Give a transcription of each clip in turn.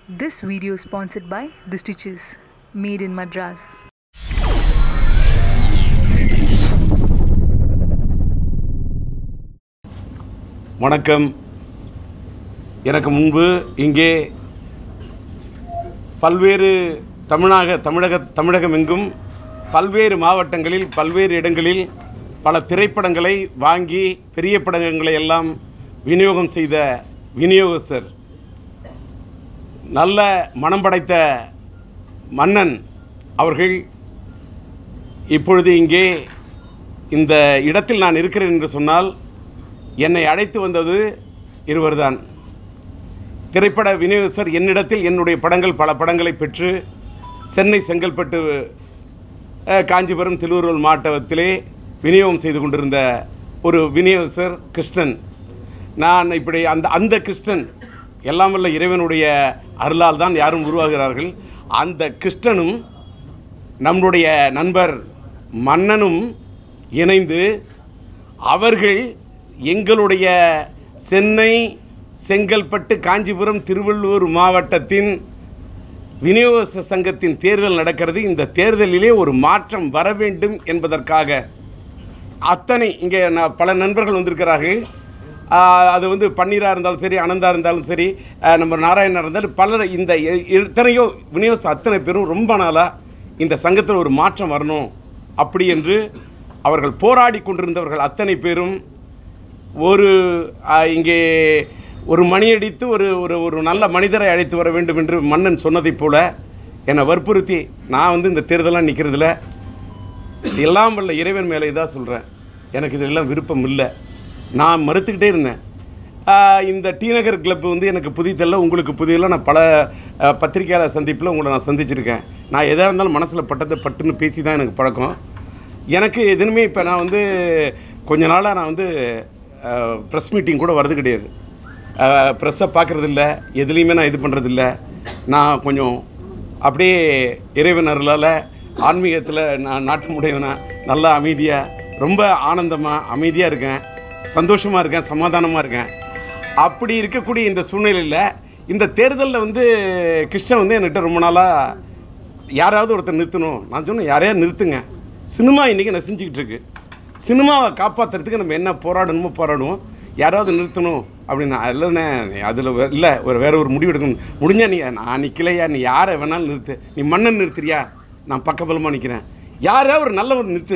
This video is sponsored by The Stitches, made in Madras. வணக்கம் எனக்கு முன்பு இங்கே பல்வேறு தமிழக தமிழக தமிழகம் எங்கும் பல்வேறு மாவட்டங்களில் பல்வேறு இடங்களில் பல திரைப்படங்களை வாங்கி பெரிய படங்களை எல்லாம் விநியோகம் செய்த விநியோகஸ்தர் நல்ல மனம் படைத்த மன்னன் அவர்கள் இப்பொழுது இங்கே இந்த இடத்தில் நான் இருக்கிறேன் என்று சொன்னால் என்னை அழைத்து வந்தது இருவர்தான் திரைப்பட விநியோகஸ்தர் என்னிடத்தில் என்னுடைய படங்கள் பல படங்களை பெற்று சென்னை செங்கல்பட்டு அஹ், காஞ்சிபுரம் திருவள்ளூர் மாவட்டத்திலே விநியோகம் செய்து கொண்டிருந்த ஒரு விநியோகஸ்தர் கிருஷ்ணன் நான் இப்படி அந்த அந்த கிருஷ்ணன் எல்லாம் வல்ல இறைவனுடைய அருளால் தான் யாரும் உருவாகிறார்கள் அந்த கிருஷ்ணனும் நம்முடைய நண்பர் மன்னனும் இணைந்து அவர்கள் எங்களுடைய சென்னை செங்கல்பட்டு காஞ்சிபுரம் திருவள்ளூர் மாவட்டத்தின் விநியோக சங்கத்தின் தேர்தல் நடக்கிறது இந்த தேர்தலிலே ஒரு மாற்றம் வர வேண்டும் என்பதற்காக அத்தனை இங்கே நான் பல நண்பர்கள் வந்திருக்கிறார்கள் ஆஹ் அது வந்து பன்னீராக இருந்தாலும் சரி அனந்தா இருந்தாலும் சரி ஆஹ் நம்ம நாராயணா இருந்தாலும் பலர் இந்த எ- எத்தனையோ விநியோக அத்தனை பேரும் ரொம்ப நாளாக இந்த சங்கத்தில் ஒரு மாற்றம் வரணும் அப்படி என்று அவர்கள் போராடி கொண்டிருந்தவர்கள் அத்தனை பேரும் ஒரு ஆஹ், இங்கே ஒரு மணியடித்து ஒரு ஒரு ஒரு நல்ல மனிதரை அழைத்து வர வேண்டும் என்று மன்னன் சொன்னதைப் போல என்னை வற்புறுத்தி நான் வந்து இந்த தேர்தலாம் நிற்கிறதுல எல்லாம் வல்ல இறைவன் மேலே தான் சொல்கிறேன் எனக்கு இதெல்லாம் விருப்பம் இல்லை நான் மறுத்துக்கிட்டே இருந்தேன் ஆஹ், இந்த டி நகர் கிளப் வந்து எனக்கு புதிதல்ல உங்களுக்கு புதியதில்ல நான் பல ஆஹ், பத்திரிக்கையாளர் சந்திப்பில் உங்களை நான் சந்திச்சிருக்கேன் நான் எதாக இருந்தாலும் மனசில் பட்டதை பட்டுன்னு பேசி தான் எனக்கு பழக்கம் எனக்கு எதுவுமே இப்போ நான் வந்து கொஞ்ச நாளாக நான் வந்து ப்ரெஸ் மீட்டிங் கூட வர்றது கிடையாது ப்ரெஸ்ஸை பார்க்குறதில்ல எதுலேயுமே நான் இது பண்ணுறதில்ல நான் கொஞ்சம் அப்படியே இறைவன் அருளால் ஆன்மீகத்தில் நான் நாட்டமுடையவனா நல்லா அமைதியாக ரொம்ப ஆனந்தமாக அமைதியாக இருக்கேன் சந்தோஷமாக இருக்கேன் சமாதானமாக இருக்கேன் அப்படி இருக்கக்கூடிய இந்த சூழ்நிலையில் இந்த தேர்தலில் வந்து கிருஷ்ணன் வந்து என்கிட்ட ரொம்ப நாளாக யாராவது ஒருத்தர் நிறுத்தணும் நான் சொன்னேன் யாரையா நிறுத்துங்க சினிமா இன்றைக்கி நசிஞ்சிக்கிட்டு இருக்கு சினிமாவை காப்பாற்றுறதுக்கு நம்ம என்ன போராடணுமோ போராடுவோம் யாராவது நிறுத்தணும் அப்படின்னா இல்லைண்ணே அதில் இல்லை ஒரு வேற ஒரு முடிவு எடுக்கணும் முடிஞ்சா நீ நான் நிற்கலையா நீ யாரை வேணாலும் நிறுத்து நீ மன்னன் நிறுத்துறியா நான் பக்கபலமாக நிற்கிறேன் யாராவது ஒரு நல்ல ஒரு நிறுத்து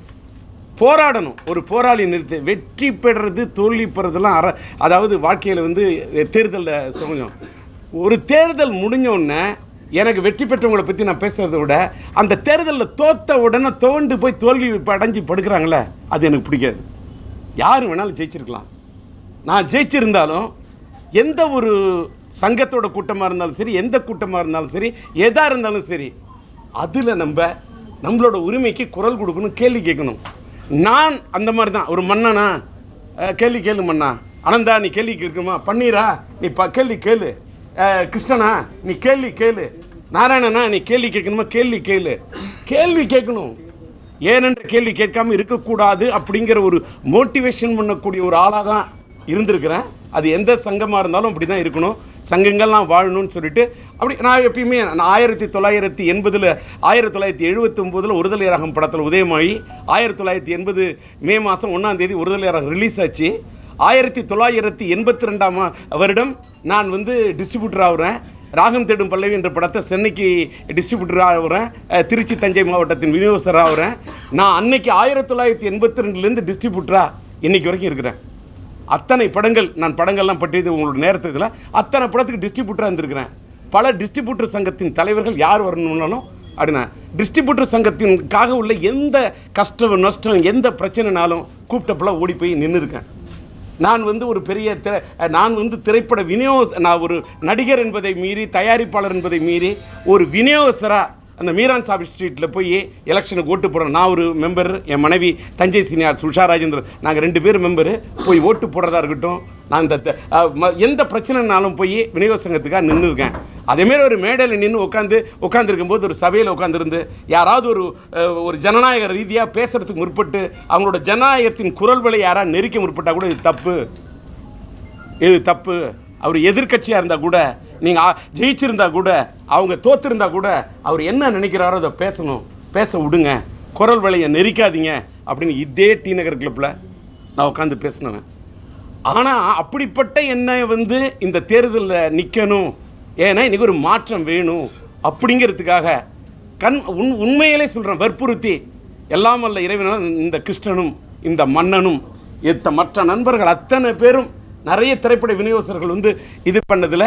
போராடணும் ஒரு போராளி நிறுத்து வெற்றி பெறுறது தோல்வி பெறதெல்லாம் அற அதாவது வாழ்க்கையில் வந்து தேர்தலில் சொல்லுங்க ஒரு தேர்தல் முடிஞ்ச உடனே எனக்கு வெற்றி பெற்றவங்களை பற்றி நான் பேசுகிறத விட அந்த தேர்தலில் தோத்த உடனே தோண்டு போய் தோல்வி அடைஞ்சு படுக்கிறாங்களே அது எனக்கு பிடிக்காது யார் வேணாலும் ஜெயிச்சிருக்கலாம் நான் ஜெயிச்சிருந்தாலும் எந்த ஒரு சங்கத்தோட கூட்டமாக இருந்தாலும் சரி எந்த கூட்டமாக இருந்தாலும் சரி எதாக இருந்தாலும் சரி அதில் நம்ம நம்மளோட உரிமைக்கு குரல் கொடுக்கணும் கேள்வி கேட்கணும் நான் அந்த மாதிரி தான் ஒரு மன்னனா அஹ், கேள்வி கேளு மன்னா அனந்தா நீ கேள்வி கேட்கணுமா பன்னீரா நீ ப கேள்வி கேளு அஹ், கிருஷ்ணனா நீ கேள்வி கேளு நாராயணனா நீ கேள்வி கேட்கணுமா கேள்வி கேளு கேள்வி கேட்கணும் ஏனென்ற கேள்வி கேட்காம இருக்கக்கூடாது அப்படிங்கிற ஒரு மோட்டிவேஷன் பண்ணக்கூடிய ஒரு ஆளாக தான் இருந்திருக்கிறேன் அது எந்த சங்கமாக இருந்தாலும் அப்படி தான் இருக்கணும் சங்கங்கள்லாம் வாழணும்னு சொல்லிட்டு அப்படி நான் எப்பயுமே நான் ஆயிரத்தி தொள்ளாயிரத்தி எண்பதில் ஆயிரத்தி தொள்ளாயிரத்தி எழுபத்தி ஒம்போதில் ஒருதலை ராகம் படத்தில் உதயமாகி ஆயிரத்தி தொள்ளாயிரத்தி எண்பது மே மாதம் ஒன்றாம் தேதி ஒருதலை ராகம் ரிலீஸ் ஆச்சு ஆயிரத்தி தொள்ளாயிரத்தி எண்பத்தி ரெண்டாம் வருடம் நான் வந்து டிஸ்ட்ரிபியூட்டர் ஆகுறேன் ராகம் தேடும் பல்லவி என்ற படத்தை சென்னைக்கு டிஸ்ட்ரிபியூட்டர் ஆகுறேன் அஹ், திருச்சி தஞ்சை மாவட்டத்தின் விநியோகஸ்தர் ஆகுறேன் நான் அன்னைக்கு ஆயிரத்தி தொள்ளாயிரத்தி எண்பத்தி ரெண்டுலேருந்து டிஸ்ட்ரிபியூட்டராக இன்னைக்கு வரைக்கும் இருக்கிறேன் அத்தனை படங்கள் நான் படங்கள்லாம் பற்றியது உங்களோட நேரத்தில் அத்தனை படத்துக்கு டிஸ்ட்ரிபியூட்டராக இருந்திருக்கிறேன் பல டிஸ்ட்ரிபியூட்டர் சங்கத்தின் தலைவர்கள் யார் வரணும்னாலும் அப்படின்னா டிஸ்ட்ரிபியூட்டர் சங்கத்தின்காக உள்ள எந்த கஷ்டம் நஷ்டம் எந்த பிரச்சனைனாலும் கூப்பிட்டப்பெல்லாம் ஓடி போய் நின்று இருக்கேன் நான் வந்து ஒரு பெரிய திரை நான் வந்து திரைப்பட விநியோக நான் ஒரு நடிகர் என்பதை மீறி தயாரிப்பாளர் என்பதை மீறி ஒரு விநியோகஸ்தராக அந்த மீரான் சாபி ஸ்ட்ரீட்டில் போய் எலெக்ஷனுக்கு ஓட்டு போடுறேன் நான் ஒரு மெம்பர் என் மனைவி தஞ்சை சீனியார் சுஷா ராஜேந்திரன் நாங்கள் ரெண்டு பேரும் மெம்பரு போய் ஓட்டு போடுறதா இருக்கட்டும் நான் இந்த த- அஹ் ம- எந்த பிரச்சனைனாலும் போய் விநியோக சங்கத்துக்காக நின்று இருக்கேன் அதேமாரி ஒரு மேடையில் நின்று உட்காந்து உட்காந்துருக்கும் போது ஒரு சபையில் உட்காந்துருந்து யாராவது ஒரு அஹ், ஒரு ஜனநாயக ரீதியாக பேசுறதுக்கு முற்பட்டு அவங்களோட ஜனநாயகத்தின் குரல் வலை யாராவது நெரிக்க முற்பட்டால் கூட இது தப்பு இது தப்பு அவர் எதிர்க்கட்சியாக இருந்தால் கூட நீங்கள் ஜெயிச்சிருந்தா கூட அவங்க தோத்திருந்தா கூட அவர் என்ன நினைக்கிறாரோ அதை பேசணும் பேச விடுங்க குரல் வலையை நெரிக்காதீங்க அப்படின்னு இதே டி நகர் கிளப்பில் நான் உட்காந்து பேசினவன் ஆனால் அப்படிப்பட்ட என்னை வந்து இந்த தேர்தலில் நிற்கணும் ஏன்னா இன்னைக்கு ஒரு மாற்றம் வேணும் அப்படிங்கிறதுக்காக கண் உண் உண்மையிலே சொல்கிறேன் வற்புறுத்தி எல்லாம் வல்ல இறைவனால் இந்த கிருஷ்ணனும் இந்த மன்னனும் எத்த மற்ற நண்பர்கள் அத்தனை பேரும் நிறைய திரைப்பட விநியோகஸ்தர்கள் வந்து இது பண்ணதில்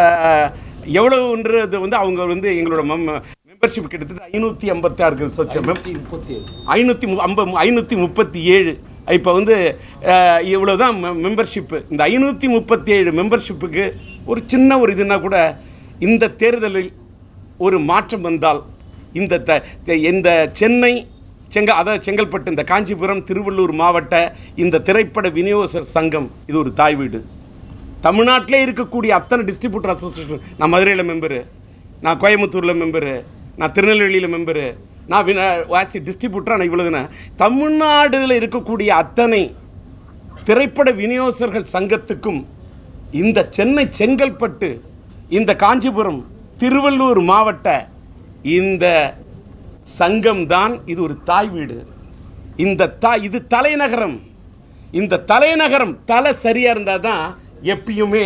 எவ்வளவுன்றது வந்து அவங்க வந்து எங்களோட மெம்பர்ஷிப் கிட்டத்தட்ட ஐநூற்றி ஐம்பத்தாறு சொச்சம் ஐநூற்றி ஐம்பது ஐநூற்றி முப்பத்தி ஏழு இப்போ வந்து அஹ், இவ்வளவுதான் மெம்பர்ஷிப்பு இந்த ஐநூற்றி முப்பத்தி ஏழு மெம்பர்ஷிப்புக்கு ஒரு சின்ன ஒரு இதுனா கூட இந்த தேர்தலில் ஒரு மாற்றம் வந்தால் இந்த த த- இந்த சென்னை செங்க அதாவது செங்கல்பட்டு இந்த காஞ்சிபுரம் திருவள்ளூர் மாவட்ட இந்த திரைப்பட விநியோகஸ்தர் சங்கம் இது ஒரு தாய் வீடு தமிழ்நாட்டிலே இருக்கக்கூடிய அத்தனை டிஸ்ட்ரிபியூட்டர் அசோசியேஷன் நான் மதுரையில் மெம்பரு நான் கோயம்புத்தூரில் மெம்பரு நான் திருநெல்வேலியில் மெம்பரு நான் வின வாசி டிஸ்ட்ரிபியூட்டராக நான் இவ்வளவுன தமிழ்நாடுல இருக்கக்கூடிய அத்தனை திரைப்பட விநியோகஸ்தர்கள் சங்கத்துக்கும் இந்த சென்னை செங்கல்பட்டு இந்த காஞ்சிபுரம் திருவள்ளூர் மாவட்ட இந்த சங்கம் தான் இது ஒரு தாய் வீடு இந்த தாய் இது தலைநகரம் இந்த தலைநகரம் தலை சரியாக இருந்தால் தான் எப்பயுமே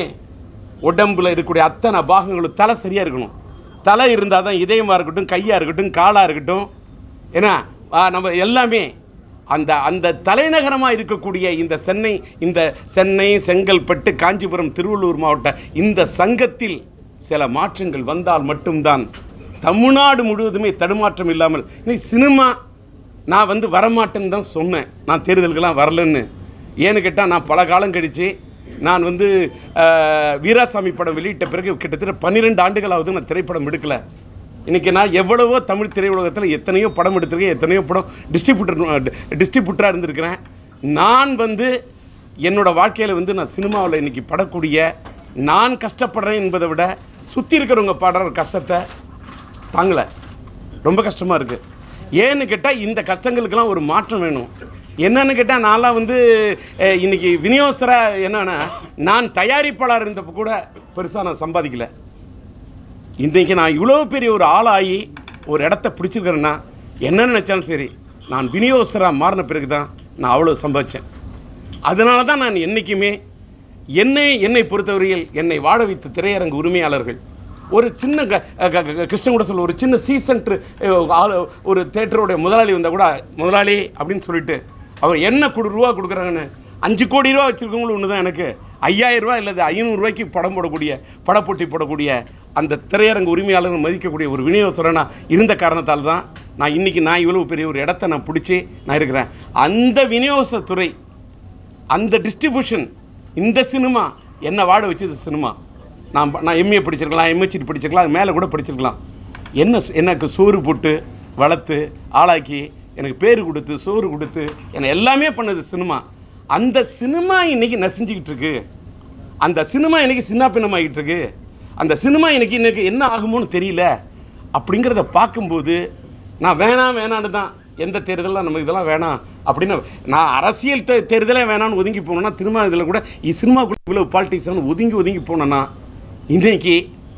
உடம்புல இருக்கக்கூடிய அத்தனை பாகங்களும் தலை சரியாக இருக்கணும் தலை இருந்தால் தான் இதயமாக இருக்கட்டும் கையாக இருக்கட்டும் காலாக இருக்கட்டும் ஏன்னா ஆ, நம்ம எல்லாமே அந்த அந்த தலைநகரமாக இருக்கக்கூடிய இந்த சென்னை இந்த சென்னை செங்கல்பட்டு காஞ்சிபுரம் திருவள்ளூர் மாவட்ட இந்த சங்கத்தில் சில மாற்றங்கள் வந்தால் மட்டும்தான் தமிழ்நாடு முழுவதுமே தடுமாற்றம் இல்லாமல் நீ சினிமா நான் வந்து வரமாட்டேன்னு தான் சொன்னேன் நான் தேர்தலுக்கெல்லாம் வரலன்னு ஏன்னு கேட்டால் நான் பல காலம் கழித்து நான் வந்து அஹ், வீராசாமி படம் வெளியிட்ட பிறகு கிட்டத்தட்ட பன்னிரெண்டு ஆண்டுகளாவது நான் திரைப்படம் எடுக்கல இன்றைக்கி நான் எவ்வளவோ தமிழ் திரையுலகத்தில் எத்தனையோ படம் எடுத்திருக்கேன் எத்தனையோ படம் டிஸ்ட்ரிபியூட்டர் டிஸ்ட்ரிபியூட்டராக இருந்திருக்கிறேன் நான் வந்து என்னோட வாழ்க்கையில் வந்து நான் சினிமாவில் இன்னைக்கு படக்கூடிய நான் கஷ்டப்படுறேன் என்பதை விட சுற்றி இருக்கிறவங்க படுற கஷ்டத்தை தாங்கலை ரொம்ப கஷ்டமாக இருக்குது ஏன்னு கேட்டால் இந்த கஷ்டங்களுக்கெல்லாம் ஒரு மாற்றம் வேணும் என்னன்னு கேட்டால் நான்லாம் வந்து அஹ், இன்னைக்கு விநியோகஸ்தராக என்னன்னா நான் தயாரிப்பாளர் இருந்தப்போ கூட பெருசாக நான் சம்பாதிக்கல இன்றைக்கி நான் இவ்வளோ பெரிய ஒரு ஆளாகி ஒரு இடத்த பிடிச்சிருக்கிறேன்னா என்ன நினச்சாலும் சரி நான் விநியோகஸ்தராக மாறின பிறகு தான் நான் அவ்வளோ சம்பாதிச்சேன் அதனால தான் நான் என்றைக்குமே என்னை என்னை பொறுத்தவரையில் என்னை வாழ வைத்த திரையரங்கு உரிமையாளர்கள் ஒரு சின்ன க- க- க- கிருஷ்ணன் கூட சொல்ல ஒரு சின்ன சீசன்ட்ரு ஆள் ஒரு தேட்டருடைய முதலாளி வந்தால் கூட முதலாளி அப்படின்னு சொல்லிட்டு அவர் என்ன கொடு ரூபா கொடுக்குறாங்கன்னு அஞ்சு கோடி ரூபா வச்சுருக்கவங்களும் ஒன்று தான் எனக்கு ஐயாயிரம் ரூபா இல்லது ஐநூறுரூவாய்க்கு படம் போடக்கூடிய படப்போட்டி போடக்கூடிய அந்த திரையரங்கு உரிமையாளர்கள் மதிக்கக்கூடிய ஒரு விநியோகஸ்தரனா இருந்த காரணத்தால் தான் நான் இன்றைக்கி நான் இவ்வளவு பெரிய ஒரு இடத்த நான் பிடிச்சி நான் இருக்கிறேன் அந்த விநியோகஸ்த துறை அந்த டிஸ்ட்ரிபியூஷன் இந்த சினிமா என்ன வாட வச்சது சினிமா நான் ப- நான் எம்ஏ படிச்சிருக்கலாம் எம்ஹெச்டி படிச்சிருக்கலாம் அது மேலே கூட படிச்சிருக்கலாம் என்ன ஸ்- எனக்கு சோறு போட்டு வளர்த்து ஆளாக்கி எனக்கு பேர் கொடுத்து சோறு கொடுத்து என்னை எல்லாமே பண்ணது சினிமா அந்த சினிமா இன்னைக்கு நசிஞ்சுக்கிட்டு இருக்கு அந்த சினிமா இன்னைக்கு சின்ன பின்னமாகிட்டு இருக்கு அந்த சினிமா இன்னைக்கு இன்னைக்கு என்ன ஆகுமோன்னு தெரியல அப்படிங்கிறத பார்க்கும்போது நான் வேணாம் வேணான்னு தான் எந்த தேர்தலாம் நமக்கு இதெல்லாம் வேணாம் அப்படின்னு நான் அரசியல் தே தேர்தலே வேணாம்னு ஒதுங்கி போனேன்னா திரும்ப இதில் கூட இ- சினிமாக்குள்ள இவ்வளோ பாலிட்டிக்ஸ் ஒதுங்கி ஒதுங்கி போனேன்னா இன்னைக்கு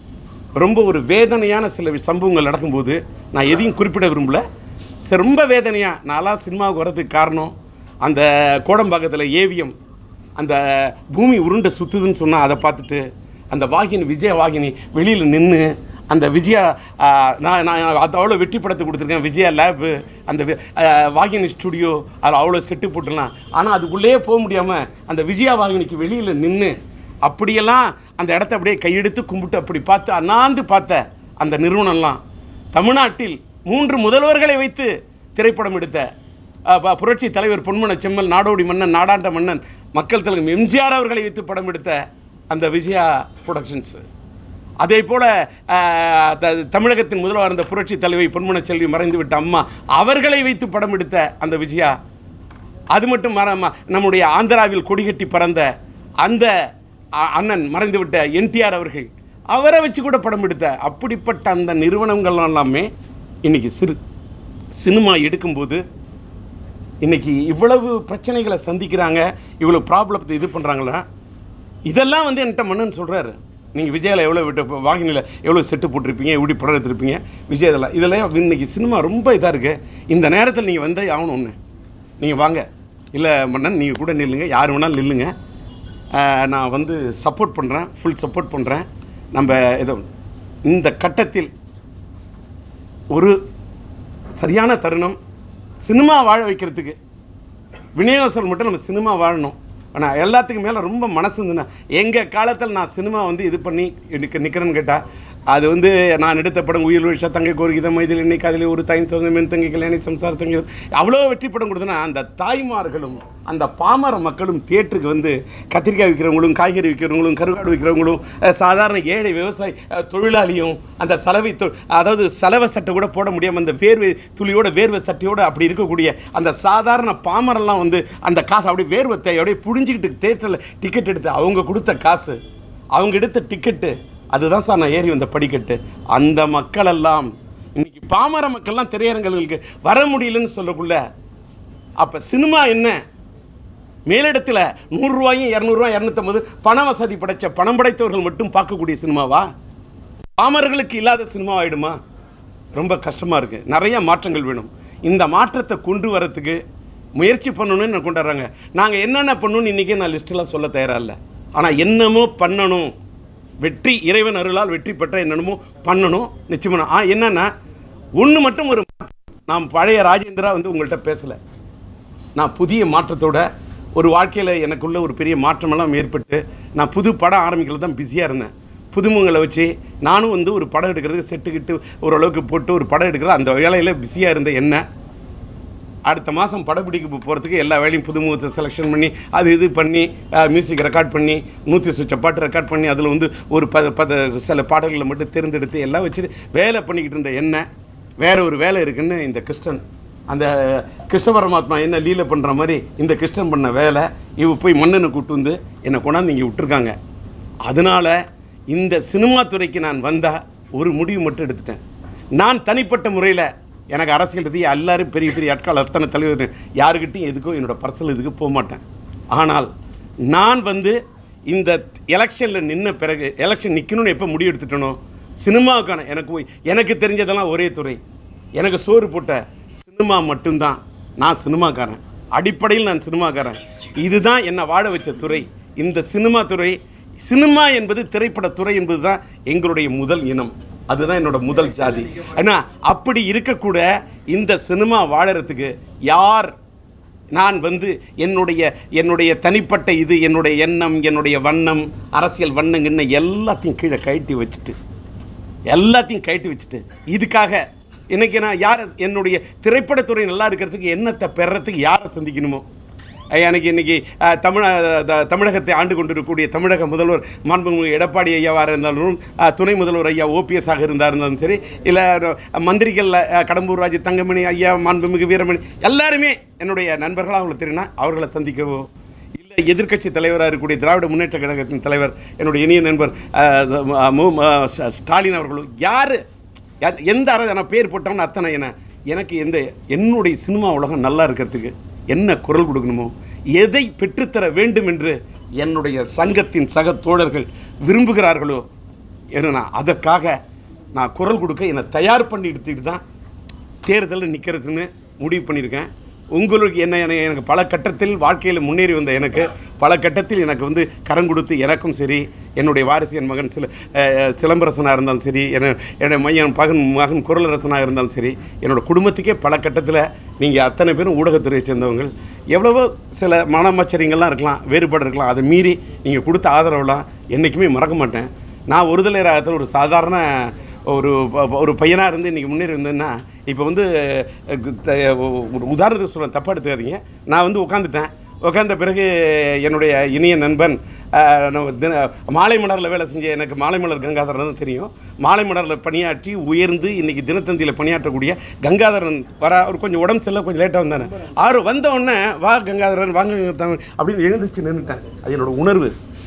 ரொம்ப ஒரு வேதனையான சில வி- சம்பவங்கள் நடக்கும்போது நான் எதையும் குறிப்பிட விரும்பல ச- ரொம்ப வேதனையாக நான்லாம் சினிமாவுக்கு வர்றதுக்கு காரணம் அந்த கோடம்பாக்கத்தில் ஏவிஎம் அந்த பூமி உருண்டை சுற்றுதுன்னு சொன்னால் அதை பார்த்துட்டு அந்த வாகினி விஜய வாகினி வெளியில் நின்று அந்த விஜயா ஆ, நான் நான் அது அவ்வளோ வெற்றி படத்தை கொடுத்துருக்கேன் விஜயா லேபு அந்த வி- ஆ, வாகினி ஸ்டுடியோ அதில் அவ்வளோ செட்டு போட்டுலாம் ஆனால் அதுக்குள்ளேயே போக முடியாமல் அந்த விஜயா வாகினிக்கு வெளியில் நின்று அப்படியெல்லாம் அந்த இடத்த அப்படியே கையெடுத்து கும்பிட்டு அப்படி பார்த்து அண்ணாந்து பார்த்த அந்த நிறுவனம்லாம் தமிழ்நாட்டில் மூன்று முதல்வர்களை வைத்து திரைப்படம் எடுத்த அஹ், ப- புரட்சி தலைவர் பொன்மன செம்மல் நாடோடி மன்னன் நாடாண்ட மன்னன் மக்கள் தலைவர் எம்ஜிஆர் அவர்களை வைத்து படம் எடுத்த அந்த விஜயா ப்ரொடக்ஷன்ஸ் அதே போல் தமிழகத்தின் முதல்வர் இருந்த புரட்சி தலைவி பொன்மன செல்வி மறைந்துவிட்ட அம்மா அவர்களை வைத்து படம் எடுத்த அந்த விஜயா அது மட்டும் மற ம- நம்முடைய ஆந்திராவில் கொடிகட்டி பறந்த அந்த அ- அண்ணன் மறைந்துவிட்ட என்டிஆர் அவர்கள் அவரை வச்சு கூட படம் எடுத்த அப்படிப்பட்ட அந்த நிறுவனங்கள் எல்லாமே இன்னைக்கு சிறு சினிமா எடுக்கும்போது இன்னைக்கு இவ்வளவு பிரச்சனைகளை சந்திக்கிறாங்க இவ்வளவு ப்ராப்ளத்தை இது பண்ணுறாங்களா இதெல்லாம் வந்து என்கிட்ட மன்னன் சொல்கிறாரு நீங்கள் விஜயில் எவ்வளோ விட்டு வாகினியில் எவ்வளோ செட்டு போட்டிருப்பீங்க எப்படி படம் எடுத்திருப்பீங்க விஜய் இதெல்லாம் இதெல்லாம் இன்னைக்கு சினிமா ரொம்ப இதாக இருக்குது இந்த நேரத்தில் நீங்கள் வந்தே ஆகணும் ஒன்று நீங்கள் வாங்க இல்லை மன்னன் நீங்கள் கூட நில்லுங்க யார் வேணாலும் நில்லுங்க ஆஹ் நான் வந்து சப்போர்ட் பண்ணுறேன் ஃபுல் சப்போர்ட் பண்ணுறேன் நம்ம இதை இந்த கட்டத்தில் ஒரு சரியான தருணம் சினிமா வாழ வைக்கிறதுக்கு விநியோகஸ்தர் மட்டும் நம்ம சினிமா வாழணும் ஆனால் எல்லாத்துக்கும் மேலே ரொம்ப மனசு இருந்துன்னா எங்கள் காலத்தில் நான் சினிமா வந்து இது பண்ணி நிற்க நிற்கிறேன்னு கேட்டால் அது வந்து நான் எடுத்த படம் உயிர் விஷா தங்கை கோரிகிதம் மைதில் இன்னைக்கு அதில் ஒரு தாயின் சொந்தம் மென் தங்கை கல்யாணி சம்சார சங்கீதம் அவ்வளோ வெற்றி படம் கொடுத்தனா அந்த தாய்மார்களும் அந்த பாமர மக்களும் தியேட்டருக்கு வந்து கத்திரிக்காய் விற்கிறவங்களும் காய்கறி விற்கிறவங்களும் கருவாடு விற்கிறவங்களும் அஹ், சாதாரண ஏழை விவசாயி அஹ், தொழிலாளியும் அந்த சலவை தொ அதாவது சலவை சட்டை கூட போட முடியாமல் அந்த வேர்வை துளியோட வேர்வை சட்டையோட அப்படி இருக்கக்கூடிய அந்த சாதாரண பாமரெல்லாம் வந்து அந்த காசு அப்படியே வேர்வத்தை அப்படியே புழிஞ்சிக்கிட்டு தேட்டரில் டிக்கெட் எடுத்து அவங்க கொடுத்த காசு அவங்க எடுத்த டிக்கெட்டு அதுதான் சார் நான் ஏறி வந்த படிக்கட்டு அந்த மக்களெல்லாம் இன்னைக்கு பாமர மக்கள்லாம் திரையரங்குகளுக்கு வர முடியலன்னு சொல்லக்குள்ள அப்போ சினிமா என்ன மேலிடத்தில் நூறுரூவாயும் இரநூறுவா இரநூத்தம்பது பண வசதி படைச்ச பணம் படைத்தவர்கள் மட்டும் பார்க்கக்கூடிய சினிமாவா பாமர்களுக்கு இல்லாத சினிமா ஆயிடுமா ரொம்ப கஷ்டமாக இருக்குது நிறைய மாற்றங்கள் வேணும் இந்த மாற்றத்தை கொண்டு வரத்துக்கு முயற்சி பண்ணணும்னு நான் கொண்டு வர்றாங்க நாங்கள் என்னென்ன பண்ணணும்னு இன்றைக்கி நான் லிஸ்ட்டெல்லாம் சொல்ல தயாரா இல்லை ஆனால் என்னமோ பண்ணணும் வெற்றி இறைவன் அருளால் வெற்றி பெற்ற என்னென்னமோ பண்ணணும் நிச்சயமாக ஆ என்னென்னா ஒன்று மட்டும் ஒரு நான் பழைய ராஜேந்திரா வந்து உங்கள்கிட்ட பேசலை நான் புதிய மாற்றத்தோட ஒரு வாழ்க்கையில் எனக்குள்ள ஒரு பெரிய மாற்றமெல்லாம் ஏற்பட்டு நான் புது படம் ஆரம்பிக்கிறது தான் பிஸியாக இருந்தேன் புதுமுகங்களை வச்சு நானும் வந்து ஒரு படம் எடுக்கிறதுக்கு செட்டுக்கிட்டு ஓரளவுக்கு போட்டு ஒரு படம் எடுக்கிறது அந்த வேலையில் பிஸியாக இருந்த என்ன அடுத்த மாதம் படப்பிடிக்க போகிறதுக்கு எல்லா வேலையும் புதுமுகத்தை செலெக்ஷன் பண்ணி அது இது பண்ணி மியூசிக் ரெக்கார்ட் பண்ணி நூற்றி சுற்ற பாட்டு ரெக்கார்ட் பண்ணி அதில் வந்து ஒரு பத பத சில பாடல்களை மட்டும் தேர்ந்தெடுத்து எல்லாம் வச்சுட்டு வேலை பண்ணிக்கிட்டு இருந்த என்ன வேற ஒரு வேலை இருக்குன்னு இந்த கிருஷ்ணன் அந்த கிருஷ்ண பரமாத்மா என்ன லீலை பண்ணுற மாதிரி இந்த கிருஷ்ணன் பண்ண வேலை இவ போய் மன்னனை கூட்டு வந்து என்னை கொண்டாந்து இங்கே விட்டுருக்காங்க அதனால இந்த சினிமா துறைக்கு நான் வந்தால் ஒரு முடிவு மட்டும் எடுத்துட்டேன் நான் தனிப்பட்ட முறையில் எனக்கு அரசியல் ரீதியாக எல்லாரும் பெரிய பெரிய ஆட்கள் அத்தனை தலைவர் யாருக்கிட்டையும் எதுக்கும் என்னோட பர்சனல் இதுக்கு போக மாட்டேன் ஆனால் நான் வந்து இந்த எலெக்ஷனில் நின்ன பிறகு எலெக்ஷன் நிற்கணும்னு எப்போ முடிவு எடுத்துட்டனோ சினிமாவுக்கான எனக்கு போய் எனக்கு தெரிஞ்சதெல்லாம் ஒரே துறை எனக்கு சோறு போட்ட சினிமா மட்டும்தான் நான் சினிமாக்காரன் அடிப்படையில் நான் சினிமாக்காரன் இதுதான் என்னை வாழ வச்ச துறை இந்த சினிமா துறை சினிமா என்பது திரைப்பட துறை என்பது தான் எங்களுடைய முதல் இனம் அதுதான் என்னோட முதல் ஜாதி ஏன்னா அப்படி இருக்கக்கூட இந்த சினிமா வாழறதுக்கு யார் நான் வந்து என்னுடைய என்னுடைய தனிப்பட்ட இது என்னுடைய எண்ணம் என்னுடைய வண்ணம் அரசியல் வண்ணங்கன்னு எல்லாத்தையும் கீழே கழட்டி வச்சுட்டு எல்லாத்தையும் கழட்டி வச்சுட்டு இதுக்காக இன்னைக்கு நான் யாரை என்னுடைய திரைப்படத்துறை நல்லா இருக்கிறதுக்கு என்னத்தை பெறத்துக்கு யாரை சந்திக்கணுமோ அஹ் எனக்கு இன்னைக்கு அஹ், தமிழ த- தமிழகத்தை ஆண்டு கொண்டிருக்கக்கூடிய தமிழக முதல்வர் மாண்புமிகு எடப்பாடி ஐயாவாக இருந்தாலும் அஹ், துணை முதல்வர் ஐயா ஓபிஎஸ் ஆக இருந்தா இருந்தாலும் சரி இல்லை மந்திரிகள் அஹ், கடம்பூர் ராஜு தங்கமணி ஐயா மாண்புமிகு வீரமணி எல்லாருமே என்னுடைய நண்பர்களாக அவங்களை தெரியும்னா அவர்களை சந்திக்கவோ இல்லை எதிர்க்கட்சி தலைவராக இருக்கக்கூடிய திராவிட முன்னேற்ற கழகத்தின் தலைவர் என்னுடைய இனிய நண்பர் அஹ், மு ம- ஸ்ட- ஸ்டாலின் அவர்களும் யார் எந்த அற நான் பேர் போட்டோம்னு அத்தனை என்ன எனக்கு எந்த என்னுடைய சினிமா உலகம் நல்லா இருக்கிறதுக்கு என்ன குரல் கொடுக்கணுமோ எதை பெற்றுத்தர வேண்டும் என்று என்னுடைய சங்கத்தின் சக தோழர்கள் விரும்புகிறார்களோ ஏன்னா அதற்காக நான் குரல் கொடுக்க என்னை தயார் பண்ணி எடுத்துக்கிட்டு தான் தேர்தலில் நிற்கிறதுன்னு முடிவு பண்ணியிருக்கேன் உங்களுக்கு என்ன என- எனக்கு பல கட்டத்தில் வாழ்க்கையில் முன்னேறி வந்த எனக்கு பல கட்டத்தில் எனக்கு வந்து கரம் கொடுத்து எனக்கும் சரி என்னுடைய வாரிசு என் மகன் சில அஹ், சிலம்பரசனாக இருந்தாலும் சரி என என்னுடைய மையன் பகன் மகன் குரலரசனாக இருந்தாலும் சரி என்னோட குடும்பத்துக்கே பல கட்டத்தில் நீங்கள் அத்தனை பேரும் ஊடகத்துறையை சேர்ந்தவங்க எவ்வளவோ சில மனமாச்சரியங்கள்லாம் இருக்கலாம் வேறுபாடு இருக்கலாம் அதை மீறி நீங்கள் கொடுத்த ஆதரவுலாம் என்றைக்குமே மறக்க மாட்டேன் நான் ஒருதலை ராகத்தில் ஒரு சாதாரண ஒரு ப- ஒரு பையனாக இருந்து இன்றைக்கி முன்னேறி இருந்தேன்னா இப்போ வந்து அஹ், த- ஒரு உதாரணத்துக்கு சொல்கிறேன் தப்பாக எடுத்துக்காதீங்க நான் வந்து உட்காந்துட்டேன் உட்காந்த பிறகு என்னுடைய இனிய நண்பன் அஹ், நம்ம தின மாலை மலரில் வேலை செஞ்ச எனக்கு மாலை மலர் கங்காதரன் தான் தெரியும் மாலை மலரில் பணியாற்றி உயர்ந்து இன்னைக்கு தினத்தந்தியில் பணியாற்றக்கூடிய கங்காதரன் வர அவர் கொஞ்சம் உடம்பு செல்ல கொஞ்சம் லேட்டாக வந்தானே அவர் வந்த உடனே வா கங்காதரன் வாங்க கங்காதரன் அப்படின்னு எழுந்திரிச்சு நின்றுட்டேன் அது என்னோட உணர்வு